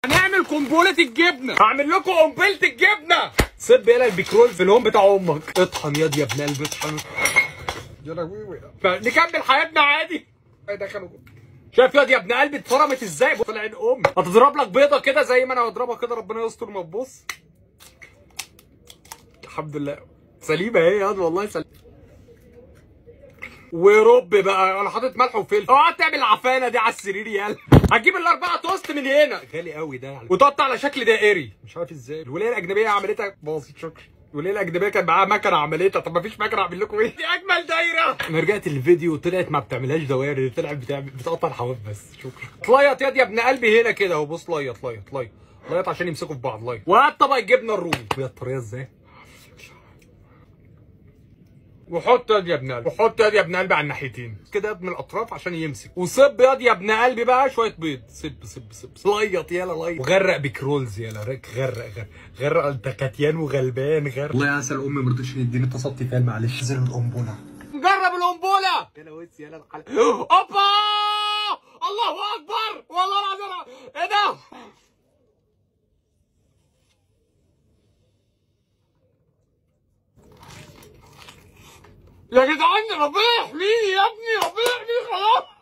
هنعمل قنبله الجبنه هعمل لكم قنبله الجبنه صب يلا البيكرول في الهون بتاع امك اطحن ياض يا ابن قلب اطحن يا لهوي نكمل حياتنا عادي دخلوا شايف ياض يا ابن قلبي اتفرمت ازاي طلع عين امي هتضرب لك بيضه كده زي ما انا هضربها كده ربنا يستر ما تبص الحمد لله سليمه اهي ياض والله سليمه ورب بقى انا حاطط ملح وفلفل اوعى تعمل العفانه دي على السرير يالا هتجيب الاربعه توست من هنا غالي قوي ده يعني. وتقطع على شكل دائري مش عارف ازاي الولايه الاجنبيه عملتها بسيط شكرا الولايه الاجنبيه كان معاها مكنه عملتها طب ما فيش مكنه اعمل لكم ايه دي اجمل دايره انا رجعت الفيديو طلعت ما بتعملهاش دوائر طلعت بتعمل بتقطع الحواف بس شكرا ليط ياض يا ابن قلبي هنا كده اهو بص ليط ليط ليط ليط عشان يمسكوا في بعض ليط وهات طبق الجبنه الرومي وهي الطريقه ازاي وحط يد يا ابن قلبي وحط يد يا ابن قلبي على الناحيتين كده يد من الاطراف عشان يمسك وصب يد يا ابن قلبي بقى شويه بيض صب صب صب ليط يلا ليط وغرق بكرولز يلا رك غرق غرق غرق انت كتيان وغلبان غرق الله يعسل امي ما رضيتش يديني اتصلت فيها معلش نزل القنبله نجرب القنبله يلا ويس يلا الحلقه اوبا الله اكبر والله العظيم ايه ده يا جدعان ربنا يحميني يا ابني ربنا يحميني خلاص